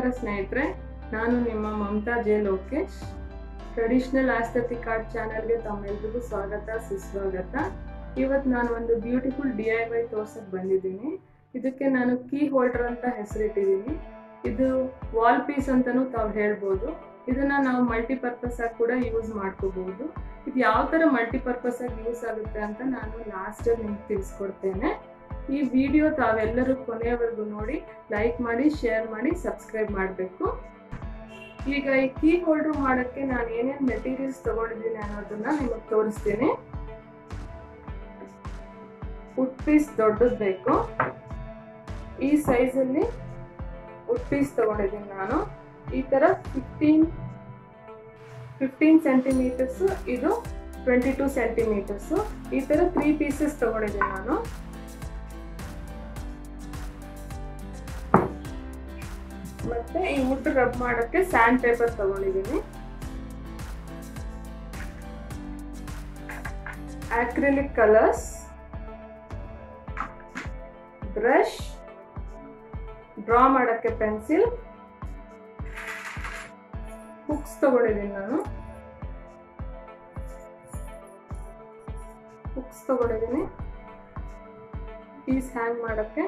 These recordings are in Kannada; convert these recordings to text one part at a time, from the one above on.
ನಮಸ್ಕಾರ ಸ್ನೇಹಿತರೆ ನಾನು ನಿಮ್ಮ Mamata J Lokesh traditional aesthetic art ಚಾನೆಲ್ಗೆ ತಮ್ಮೆಲ್ರಿಗೂ ಸ್ವಾಗತ ಸುಸ್ವಾಗತ ಇವತ್ತು ನಾನು ಒಂದು ಬ್ಯೂಟಿಫುಲ್ ಡಿ ಐ ವೈ ತೋರ್ಸಕ್ಕೆ ಬಂದಿದ್ದೀನಿ ಇದಕ್ಕೆ ನಾನು ಕೀ ಹೋಲ್ಡರ್ ಅಂತ ಹೆಸರಿಟ್ಟಿದ್ದೀನಿ ಇದು ವಾಲ್ ಪೀಸ್ ಅಂತಲೂ ತಾವು ಹೇಳ್ಬೋದು ಇದನ್ನ ನಾವು ಮಲ್ಟಿಪರ್ಪಸ್ ಆಗಿ ಕೂಡ ಯೂಸ್ ಮಾಡ್ಕೋಬಹುದು ಇದು ಯಾವ ಥರ ಮಲ್ಟಿಪರ್ಪಸ್ ಆಗಿ ಯೂಸ್ ಆಗುತ್ತೆ ಅಂತ ನಾನು ಲಾಸ್ಟಲ್ಲಿ ನಿಮ್ಗೆ ತಿಳಿಸ್ಕೊಡ್ತೇನೆ ಈ ವಿಡಿಯೋ ತಾವೆಲ್ಲರೂ ಕೊನೆಯವರೆಗೂ ನೋಡಿ ಲೈಕ್ ಮಾಡಿ ಶೇರ್ ಮಾಡಿ ಸಬ್ಸ್ಕ್ರೈಬ್ ಮಾಡಬೇಕು ಈಗ ಈ ಕೀ ಹೋಲ್ಡರ್ ಮಾಡೋಕ್ಕೆ ನಾನು ಏನೇನು ಮೆಟೀರಿಯಲ್ಸ್ ತಗೊಂಡಿದ್ದೀನಿ ಅನ್ನೋದನ್ನ ನಿಮಗೆ ತೋರಿಸ್ತೀನಿ ವುಡ್ ಪೀಸ್ ದೊಡ್ಡದು ಬೇಕು ಈ ಸೈಜಲ್ಲಿ ವುಡ್ ಪೀಸ್ ತಗೊಂಡಿದ್ದೀನಿ ನಾನು ಈ ಥರ ಫಿಫ್ಟೀನ್ ಫಿಫ್ಟೀನ್ ಸೆಂಟಿಮೀಟರ್ಸು ಇದು ಟ್ವೆಂಟಿ ಟೂ ಸೆಂಟಿಮೀಟರ್ಸು ಈ ಥರ ತ್ರೀ ಪೀಸಸ್ ತಗೊಂಡಿದ್ದೀನಿ ನಾನು ಮತ್ತೆ ಈ ವುಡ್ ರಬ್ ಮಾಡೋಕ್ಕೆ ಸ್ಯಾಂಡ್ ಪೇಪರ್ ತಗೊಂಡಿದ್ದೀನಿ ಆಕ್ರಿಲಿಕ್ ಕಲರ್ಸ್ ಬ್ರಷ್ ಡ್ರಾ ಮಾಡೋಕ್ಕೆ ಪೆನ್ಸಿಲ್ ಬುಕ್ಸ್ ತಗೊಂಡಿದ್ದೀನಿ ನಾನು ಬುಕ್ಸ್ ತಗೊಂಡಿದ್ದೀನಿ ಪೀಸ್ ಹ್ಯಾಂಗ್ ಮಾಡೋಕ್ಕೆ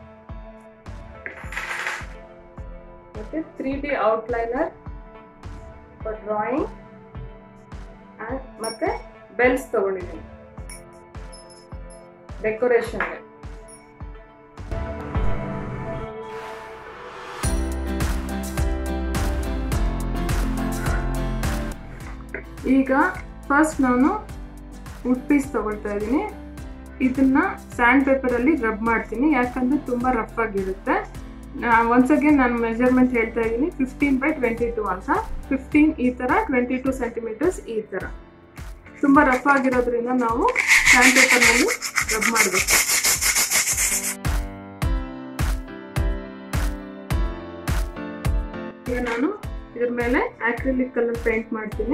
ಮತ್ತೆ three D outliner for drawing ಮತ್ತೆ ಬೆಲ್ಸ್ ತಗೊಂಡಿದ್ದೀನಿ ಡೆಕೋರೇಷನ್ಗೆ ಈಗ ಫಸ್ಟ್ ನಾನು ವುಡ್ ಪೀಸ್ ತಗೊಳ್ತಾ ಇದ್ದೀನಿ ಇದನ್ನ ಸ್ಯಾಂಡ್ ಪೇಪರಲ್ಲಿ ರಬ್ ಮಾಡ್ತೀನಿ ಯಾಕಂದ್ರೆ ತುಂಬ ರಫ್ ಆಗಿರುತ್ತೆ ಒನ್ಸ್ ಅಗೇನ್ ನಾನು ಮೆಜರ್ಮೆಂಟ್ ಹೇಳ್ತಾ ಇದ್ದೀನಿ ಫಿಫ್ಟೀನ್ ಬೈ ಟ್ವೆಂಟಿ ಟು ಅಂತ ಫಿಫ್ಟೀನ್ ಈ ಥರ ಟ್ವೆಂಟಿ ಟು ಸೆಂಟಿಮೀಟರ್ಸ್ ಈ ಥರ ತುಂಬ ರಫ್ ಆಗಿರೋದ್ರಿಂದ ನಾವು ಸ್ಯಾಂಡ್ ಪೇಪರ್ನಲ್ಲಿ ರಬ್ ಮಾಡಬೇಕು ಈಗ ನಾನು ಇದ್ರ ಮೇಲೆ ಆಕ್ರಿಲಿಕ್ ಕಲರ್ ಪೇಂಟ್ ಮಾಡ್ತೀನಿ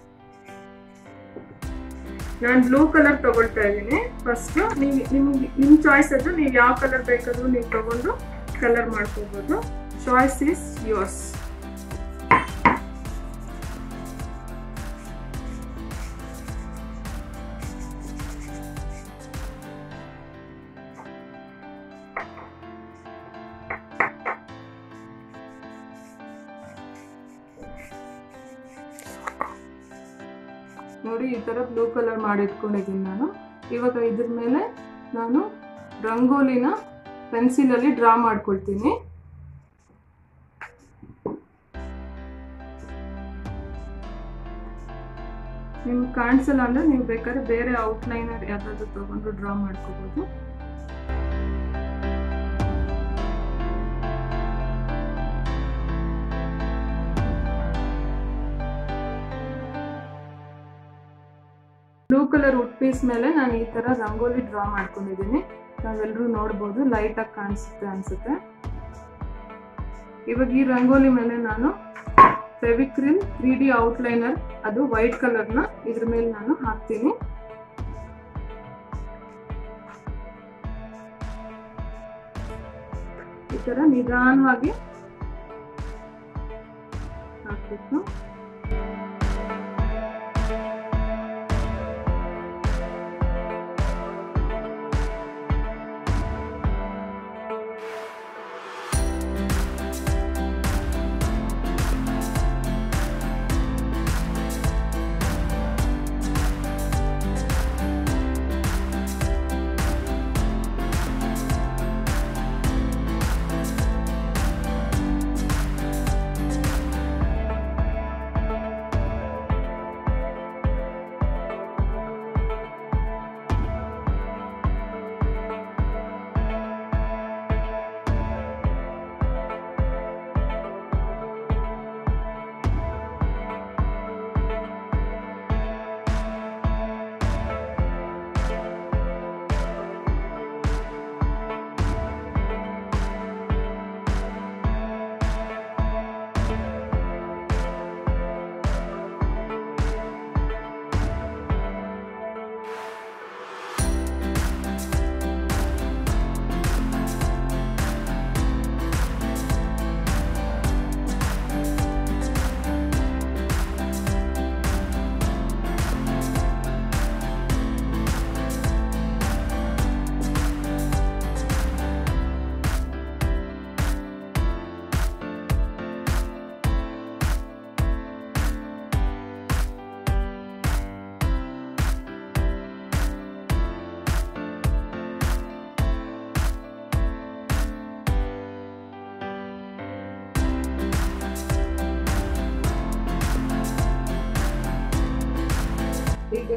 ನಾನು ಬ್ಲೂ ಕಲರ್ ತಗೊಳ್ತಾ ಇದ್ದೀನಿ ಫಸ್ಟ್ ನೀವು ನಿಮ್ಗೆ ನಿಮ್ಮ ಚಾಯ್ಸ್ ಅದು ನೀವು ಯಾವ ಕಲರ್ ಬೇಕಾದ್ರೂ ನೀವು ತಗೊಂಡು ಕಲರ್ ಮಾಡ್ಕೋಬೋದು ಚಾಯ್ಸ್ ಇಸ್ ಯೋರ್ಸ್ ನೋಡಿ ಈ ಥರ ಬ್ಲೂ ಕಲರ್ ಮಾಡಿಟ್ಕೊಂಡಿದ್ದೀನಿ ನಾನು ಇವಾಗ ಇದ್ರ ಮೇಲೆ ನಾನು ರಂಗೋಲಿನ ಪೆನ್ಸಿಲಲ್ಲಿ ಡ್ರಾ ಮಾಡ್ಕೊಳ್ತೀನಿ ನಿಮ್ಗೆ ಕಾಣಿಸಲ್ಲ ಅಂದರೆ ನೀವು ಬೇಕಾದ್ರೆ ಬೇರೆ ಔಟ್ಲೈನರ್ ಯಾವುದಾದ್ರು ತೊಗೊಂಡು ಡ್ರಾ ಮಾಡ್ಕೋಬೋದು ಬ್ಲೂ ಕಲರ್ ವುಡ್ ಪೀಸ್ ಮೇಲೆ ನಾನು ಈ ಥರ ರಂಗೋಲಿ ಡ್ರಾ ಮಾಡ್ಕೊಂಡಿದ್ದೀನಿ ನಾವೆಲ್ಲರೂ ನೋಡ್ಬೋದು ಲೈಟಾಗಿ ಕಾಣಿಸುತ್ತೆ ಅನಿಸುತ್ತೆ ಇವಾಗ ಈ ರಂಗೋಲಿ ಮೇಲೆ ನಾನು ಫೆವಿಕ್ರಿಲ್ ತ್ರೀ ಡಿ ಔಟ್ಲೈನರ್ ಅದು ವೈಟ್ ಕಲರ್ನ ಇದ್ರ ಮೇಲೆ ನಾನು ಹಾಕ್ತೀನಿ ಈ ಥರ ನಿಧಾನವಾಗಿ ಹಾಕ್ಬೇಕು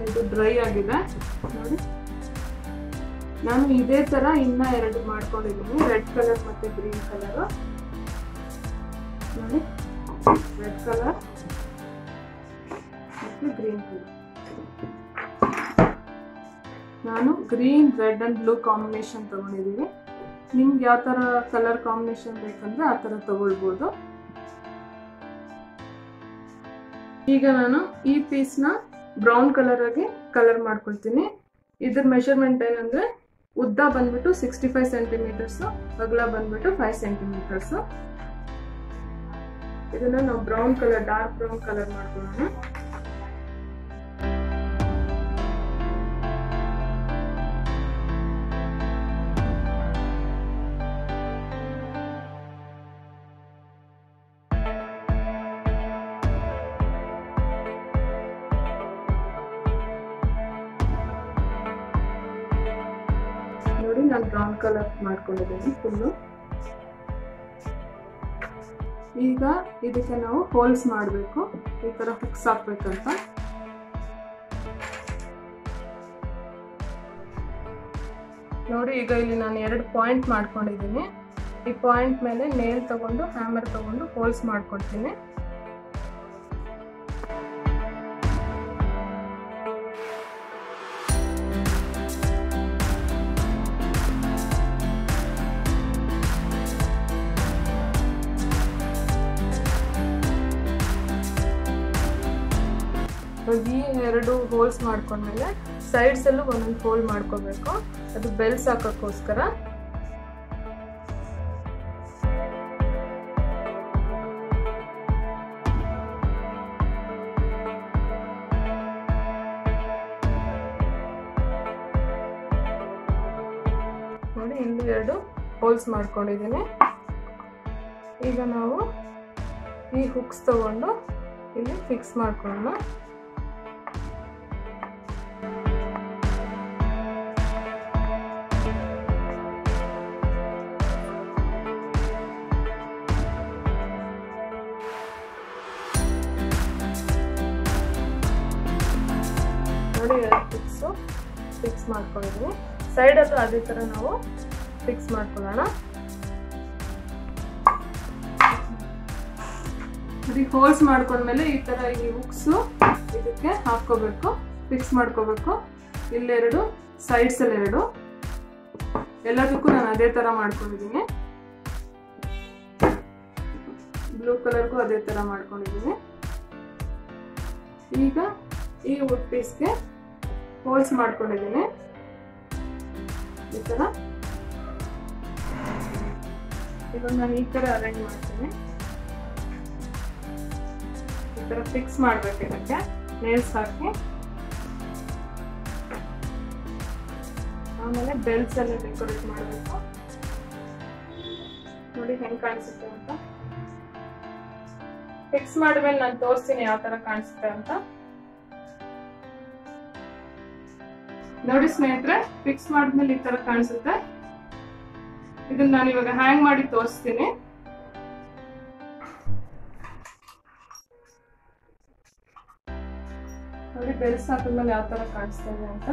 ಇದು ಡ್ರೈ ಆಗಿದೆ ನೋಡಿ ನಾನು ಇದೇ ತರ ಇನ್ನ ಎರಡು ಮಾಡ್ಕೊಂಡಿದ್ದೀನಿ ರೆಡ್ ಕಲರ್ ಮತ್ತೆ ಗ್ರೀನ್ ಕಲರ್ ನೋಡಿ ರೆಡ್ ಕಲರ್ ಮತ್ತು ಗ್ರೀನ್ ಕಲರ್ ನಾನು green red and blue combination ತಗೊಂಡಿದ್ದೀನಿ ನಿಮ್ಗೆ ಯಾವ ಥರ ಕಲರ್ ಕಾಂಬಿನೇಷನ್ ಬೇಕಂದ್ರೆ ಆ ಥರ ತಗೊಳ್ಬೋದು ಈಗ ನಾನು ಈ ಪೀಸ್ನ ಬ್ರೌನ್ ಕಲರ್ ಆಗಿ ಕಲರ್ ಮಾಡ್ಕೊಳ್ತೀನಿ ಇದ್ರ ಮೆಷರ್ಮೆಂಟ್ ಏನಂದ್ರೆ ಉದ್ದ ಬಂದ್ಬಿಟ್ಟು ಸಿಕ್ಸ್ಟಿ ಫೈವ್ ಸೆಂಟಿಮೀಟರ್ಸ್ ಅಗಲ ಬಂದ್ಬಿಟ್ಟು ಫೈವ್ ಸೆಂಟಿಮೀಟರ್ಸ್ ಇದನ್ನ ನಾವು brown colour dark brown colour ಮಾಡ್ಕೊಳ್ಳೋಣ ನೋಡಿ ನಾನು ಬ್ರೌನ್ ಕಲರ್ ಮಾಡ್ಕೊಂಡಿದ್ದೀನಿ ಫುಲ್ಲು ಈಗ ಇದಕ್ಕೆ ನಾವು ಹೋಲ್ಸ್ ಮಾಡಬೇಕು ಈ ಥರ ಫಿಕ್ಸ್ ಹಾಕ್ಬೇಕಂತ ನೋಡಿ ಈಗ ಇಲ್ಲಿ ನಾನು ಎರಡು ಪಾಯಿಂಟ್ ಮಾಡ್ಕೊಂಡಿದ್ದೀನಿ ಈ ಪಾಯಿಂಟ್ ಮೇಲೆ ನೇಲ್ ತಗೊಂಡು ಹ್ಯಾಮರ್ ತಗೊಂಡು ಹೋಲ್ಸ್ ಮಾಡ್ಕೊಳ್ತೀನಿ ಈ ಎರಡು ಹೋಲ್ಸ್ ಮಾಡ್ಕೊಂಡ್ಮೇಲೆ ಸೈಡ್ಸ್ ಅಲ್ಲೂ ಒಂದೊಂದು ಹೋಲ್ ಮಾಡ್ಕೋಬೇಕು ಅದು ಬೆಲ್ಸ್ ಹಾಕೋಕ್ಕೋಸ್ಕರ ನೋಡಿ ಇಲ್ಲಿ ಎರಡು ಹೋಲ್ಸ್ ಮಾಡ್ಕೊಂಡಿದ್ದೀನಿ ಈಗ ನಾವು ಈ ಹುಕ್ಸ್ ತಗೊಂಡು ಇಲ್ಲಿ ಫಿಕ್ಸ್ ಮಾಡ್ಕೊಳ್ಳೋಣ ನೋಡಿ ಎರಡು ಫಿಕ್ಸು ಫಿಕ್ಸ್ ಮಾಡ್ಕೊಂಡಿದ್ವಿ ಸೈಡಲ್ಲೂ ಅದೇ ಥರ ನಾವು ಫಿಕ್ಸ್ ಮಾಡ್ಕೊಳ್ಳೋಣ ನೋಡಿ ಹೋಲ್ಸ್ ಮಾಡ್ಕೊಂಡ್ಮೇಲೆ ಈ ಥರ ಈ ಹುಕ್ಸು ಇದಕ್ಕೆ ಹಾಕ್ಕೋಬೇಕು ಫಿಕ್ಸ್ ಮಾಡ್ಕೋಬೇಕು ಇಲ್ಲೆರಡು ಸೈಡ್ಸಲ್ಲಿ ಎರಡು ಎಲ್ಲದಕ್ಕೂ ನಾನು ಅದೇ ಥರ ಮಾಡ್ಕೊಂಡಿದ್ದೀನಿ ಬ್ಲೂ ಕಲರ್ಗೂ ಅದೇ ಥರ ಮಾಡ್ಕೊಂಡಿದ್ದೀನಿ ಈಗ ಈ ವುಡ್ ಪೀಸ್ಗೆ ಹೋಲ್ಸ್ ಮಾಡ್ಕೊಂಡಿದ್ದೀನಿ ಈ ಥರ ಇವಾಗ ನಾನು ಈ ಥರ ಅರೇಂಜ್ ಮಾಡ್ತೀನಿ ಈ ಥರ ಫಿಕ್ಸ್ ಮಾಡ್ಬೇಕು ಇದಕ್ಕೆ ನೇಲ್ಸ್ ಹಾಕಿ ಆಮೇಲೆ ಬೆಲ್ಸ್ ಎಲ್ಲ ಡೆಕೋರೇಟ್ ಮಾಡಬೇಕು ನೋಡಿ ಹೆಂಗೆ ಕಾಣಿಸುತ್ತೆ ಅಂತ ಫಿಕ್ಸ್ ಮಾಡಿದ್ಮೇಲೆ ನಾನು ತೋರಿಸ್ತೀನಿ ಯಾವ ತರ ಕಾಣಿಸುತ್ತೆ ಅಂತ ನೋಡಿ ಸ್ನೇಹಿತರೆ ಫಿಕ್ಸ್ ಮಾಡಿದ್ಮೇಲೆ ಈ ತರ ಕಾಣಿಸುತ್ತೆ ಇದನ್ನ ನಾನು ಇವಾಗ ಹ್ಯಾಂಗ್ ಮಾಡಿ ತೋರಿಸ್ತೀನಿ ನೋಡಿ ಬೆಲ್ಸ್ ಹಾಕಿದ್ಮೇಲೆ ಯಾವ ತರ ಕಾಣಿಸ್ತಾ ಇದೆ ಅಂತ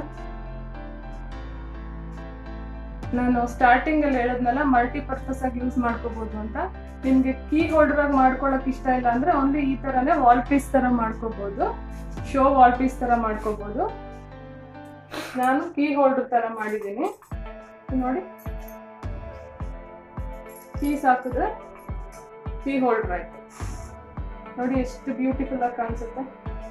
ನಾನು ಸ್ಟಾರ್ಟಿಂಗ್ ಅಲ್ಲಿ ಹೇಳದ್ನಲ್ಲ ಮಲ್ಟಿಪರ್ಪಸ್ ಆಗಿ ಯೂಸ್ ಮಾಡ್ಕೋಬಹುದು ಅಂತ ನಿಮ್ಗೆ ಕೀ ಹೋಲ್ಡರ್ ಆಗಿ ಮಾಡ್ಕೊಳಕ್ ಇಷ್ಟ ಇಲ್ಲ ಅಂದ್ರೆ ಒಂದು ಈ ತರನೇ ವಾಲ್ ಪೀಸ್ ತರ ಮಾಡ್ಕೋಬಹುದು ಶೋ ವಾಲ್ ಪೀಸ್ ತರ ಮಾಡ್ಕೋಬಹುದು ನಾನು ಕೀ ಹೋಲ್ಡರ್ ತರ ಮಾಡಿದ್ದೀನಿ ನೋಡಿ ಕೀಸ್ ಹಾಕಿದ್ರೆ ಕೀ ಹೋಲ್ಡರ್ ಆಯ್ತು ನೋಡಿ ಎಷ್ಟು ಬ್ಯೂಟಿಫುಲ್ ಆಗಿ ಕಾಣಿಸುತ್ತೆ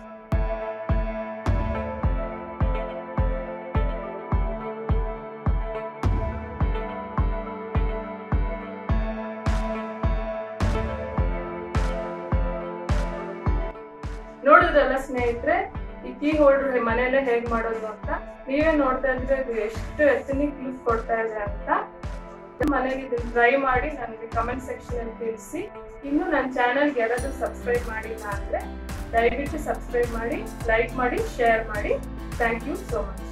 ನೋಡಿದ್ರಲ್ಲ ಸ್ನೇಹಿತರೆ ಈ ಕೀ ಹೋಲ್ಡರ್ ಮನೆಯಲ್ಲೇ ಹೇಗ್ ಮಾಡೋದು ಅಂತ ನೀವೇ ನೋಡ್ತಾ ಇದ್ರೆ ಇದು ಎಷ್ಟು ಎಥನಿಕ್ ಯೂಸ್ ಕೊಡ್ತಾ ಇದೆ ಅಂತ ಮನೆಗೆ ಇದನ್ನ ಟ್ರೈ ಮಾಡಿ ನನಗೆ ಕಮೆಂಟ್ ಸೆಕ್ಷನ್ ಅಲ್ಲಿ ತಿಳಿಸಿ ಇನ್ನು ನನ್ನ ಚಾನಲ್ಗೆ ಯಾರಾದ್ರೂ ಸಬ್ಸ್ಕ್ರೈಬ್ ಮಾಡಿಲ್ಲ ಅಂದ್ರೆ ದಯವಿಟ್ಟು ಸಬ್ಸ್ಕ್ರೈಬ್ ಮಾಡಿ ಲೈಕ್ ಮಾಡಿ ಶೇರ್ ಮಾಡಿ ಥ್ಯಾಂಕ್ ಯು ಸೋ ಮಚ್